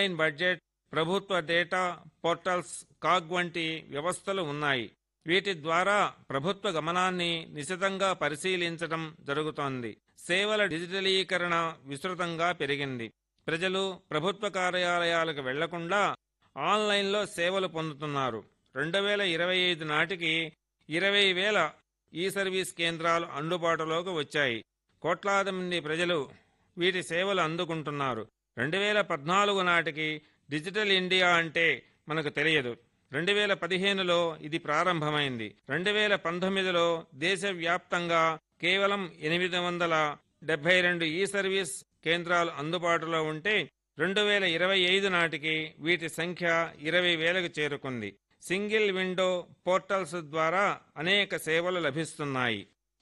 online budget ప్రభుత్వ data portals CAG వంటి వ్యవస్థలు ఉన్నాయి వీటి ద్వారా ప్రభుత్వ గమనాన్ని నిశితంగా పరిశీలించడం జరుగుతోంది సేవల డిజిటలీకరణ విస్తృతంగా పెరిగింది ప్రజలు ప్రభుత్వ కార్యాలయాలకు వెళ్లకుండా ఆన్లైన్లో సేవలు పొందుతున్నారు రెండు వేల ఇరవై ఐదు నాటికి ఇరవై వేల ఈ సర్వీస్ కేంద్రాలు అందుబాటులోకి వచ్చాయి కోట్లాది మంది ప్రజలు వీటి సేవలు అందుకుంటున్నారు రెండు వేల పద్నాలుగు నాటికి డిజిటల్ ఇండియా అంటే మనకు తెలియదు రెండు వేల పదిహేనులో ఇది ప్రారంభమైంది రెండు వేల పంతొమ్మిదిలో దేశవ్యాప్తంగా కేవలం ఎనిమిది వందల డెబ్బై రెండు ఈ సర్వీస్ కేంద్రాలు అందుబాటులో ఉంటే రెండు వేల ఇరవై ఐదు నాటికి వీటి సంఖ్య ఇరవై వేలకు చేరుకుంది సింగిల్ విండో పోర్టల్స్ ద్వారా అనేక సేవలు లభిస్తున్నాయి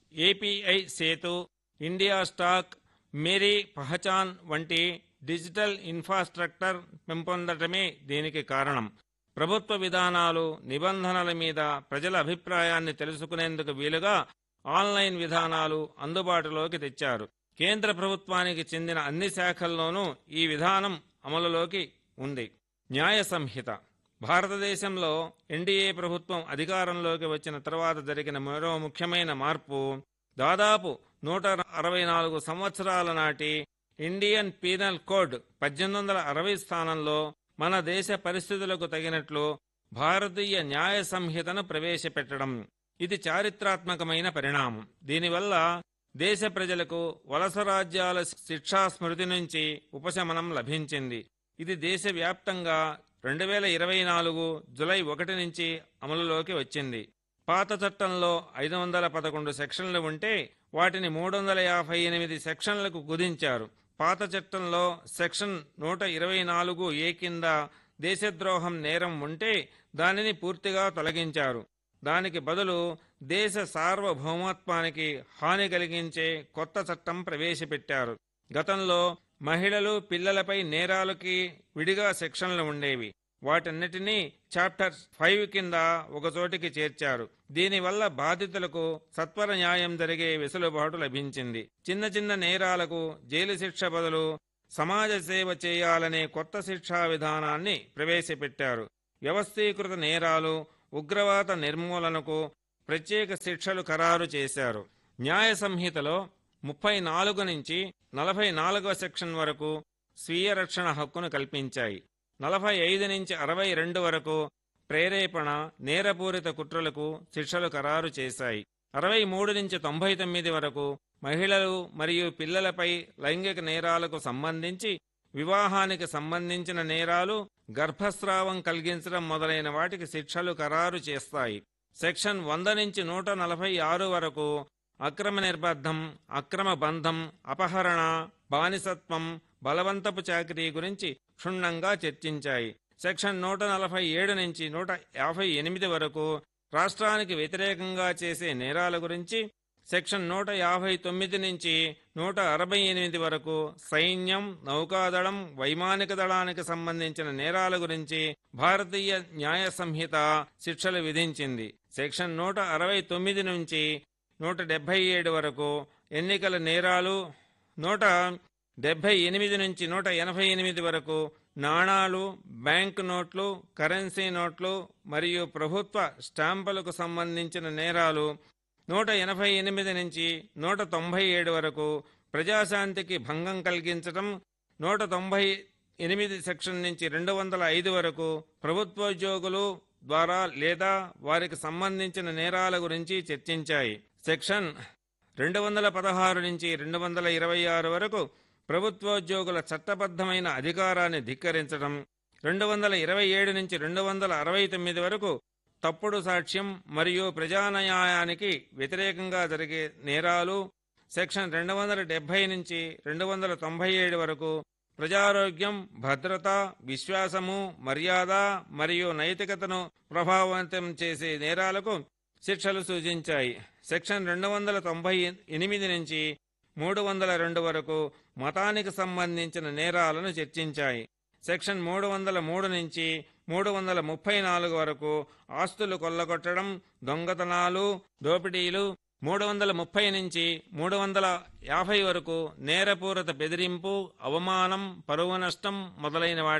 API Setu India stack Meri Pehchaan వంటి డిజిటల్ ఇన్ఫ్రాస్ట్రక్చర్ పెంపొందటమే దీనికి కారణం ప్రభుత్వ విధానాలు నిబంధనల మీద ప్రజల అభిప్రాయాన్ని తెలుసుకునేందుకు వీలుగా ఆన్లైన్ విధానాలు అందుబాటులోకి తెచ్చారు కేంద్ర ప్రభుత్వానికి చెందిన అన్ని శాఖల్లోనూ ఈ విధానం అమలులోకి ఉంది న్యాయ సంహిత భారతదేశంలో ఎన్డీఏ ప్రభుత్వం అధికారంలోకి వచ్చిన తర్వాత జరిగిన మరో ముఖ్యమైన మార్పు దాదాపు నూట అరవై నాలుగు సంవత్సరాల నాటి ఇండియన్ పీనల్ కోడ్ పద్దెనిమిది వందల అరవై స్థానంలో మన దేశ పరిస్థితులకు తగినట్లు భారతీయ న్యాయ సంహితను ప్రవేశపెట్టడం ఇది చారిత్రాత్మకమైన పరిణామం దీనివల్ల దేశ ప్రజలకు వలస రాజ్యాల శిక్షా స్మృతి నుంచి ఉపశమనం లభించింది ఇది దేశవ్యాప్తంగా రెండు వేల ఇరవై నాలుగు జులై ఒకటి నుంచి అమలులోకి వచ్చింది పాత చట్టంలో ఐదు వందల పదకొండు సెక్షన్లు ఉంటే వాటిని మూడు వందల యాభై ఎనిమిది సెక్షన్లకు కుదించారు పాత చట్టంలో సెక్షన్ నూట ఇరవై నాలుగు ఏ కింద దేశద్రోహం నేరం ఉంటే దానిని పూర్తిగా తొలగించారు దానికి బదులు దేశ సార్వభౌమత్వానికి హాని కలిగించే కొత్త చట్టం ప్రవేశపెట్టారు గతంలో మహిళలు పిల్లలపై నేరాలకి విడిగా సెక్షన్లు ఉండేవి వాటన్నిటినీ చాప్టర్ ఫైవ్ కింద ఒకచోటికి చేర్చారు దీనివల్ల బాధితులకు సత్వర న్యాయం జరిగే వెసులుబాటు లభించింది చిన్న చిన్న నేరాలకు జైలు శిక్ష బదులు సమాజ సేవ చేయాలనే కొత్త శిక్షా విధానాన్ని ప్రవేశపెట్టారు వ్యవస్థీకృత నేరాలు ఉగ్రవాద నిర్మూలనకు ప్రత్యేక శిక్షలు ఖరారు చేశారు న్యాయ సంహితలో ముప్పై నాలుగు నుంచి నలభై నాలుగవ సెక్షన్ వరకు స్వీయ రక్షణ హక్కును కల్పించాయి నలభై ఐదు నుంచి అరవై రెండు వరకు ప్రేరేపణ నేరపూరిత కుట్రలకు శిక్షలు ఖరారు చేశాయి అరవై మూడు నుంచి తొంభై తొమ్మిది వరకు మహిళలు మరియు పిల్లలపై లైంగిక నేరాలకు సంబంధించి వివాహానికి సంబంధించిన నేరాలు గర్భస్రావం కలిగించడం మొదలైన వాటికి శిక్షలు ఖరారు చేస్తాయి సెక్షన్ వంద నుంచి నూట నలభై ఆరు వరకు అక్రమ నిర్బద్ధం అక్రమ బంధం అపహరణ బానిసత్వం బలవంతపు చాకరీ గురించి క్షుణ్ణంగా చర్చించాయి సెక్షన్ నూట నలభై ఏడు నుంచి నూట యాభై ఎనిమిది వరకు రాష్ట్రానికి వ్యతిరేకంగా చేసే నేరాల గురించి సెక్షన్ నూట యాభై తొమ్మిది నుంచి నూట అరవై ఎనిమిది వరకు సైన్యం నౌకాదళం వైమానిక దళానికి సంబంధించిన నేరాల గురించి భారతీయ న్యాయ సంహిత శిక్షలు విధించింది సెక్షన్ నూట అరవై తొమ్మిది నుంచి నూట డెబ్బై ఏడు వరకు ఎన్నికల నేరాలు నూట డెబ్బై ఎనిమిది నుంచి నూట ఎనభై ఎనిమిది వరకు నాణాలు బ్యాంక్ నోట్లు కరెన్సీ నోట్లు మరియు ప్రభుత్వ స్టాంపులకు సంబంధించిన నేరాలు నూట ఎనభై ఎనిమిది నుంచి నూట తొంభై ఏడు వరకు ప్రజాశాంతికి భంగం కలిగించటం నూట తొంభై ఎనిమిది సెక్షన్ నుంచి రెండు వందల ఐదు వరకు ప్రభుత్వోద్యోగులు ద్వారా లేదా వారికి సంబంధించిన నేరాల గురించి చర్చించాయి సెక్షన్ రెండు వందల పదహారు నుంచి రెండు వందల ఇరవై ఆరు వరకు ప్రభుత్వోద్యోగుల చట్టబద్ధమైన అధికారాన్ని ధిక్కరించడం రెండు వందల ఇరవై ఏడు నుంచి రెండు వందల అరవై తొమ్మిది వరకు తప్పుడు సాక్ష్యం మరియు ప్రజాన్యాయానికి వ్యతిరేకంగా జరిగే నేరాలు సెక్షన్ రెండు వందల డెబ్బై నుంచి రెండు వందల తొంభై ఏడు వరకు ప్రజారోగ్యం భద్రత విశ్వాసము మర్యాద మరియు నైతికతను ప్రభావితం చేసే నేరాలకు శిక్షలు సూచించాయి సెక్షన్ రెండు వందల తొంభై ఎనిమిది నుంచి మూడు వందల రెండు వరకు మతానికి సంబంధించిన నేరాలను చర్చించాయి సెక్షన్ మూడు వందల మూడు నుంచి మూడు వందల ముప్పై నాలుగు వరకు ఆస్తులు కొల్లగొట్టడం దొంగతనాలు దోపిడీలు మూడు వందల ముప్పై నుంచి మూడు వందల యాభై వరకు నేరపూరిత బెదిరింపు అవమానం పరువు నష్టం మొదలైన వాటి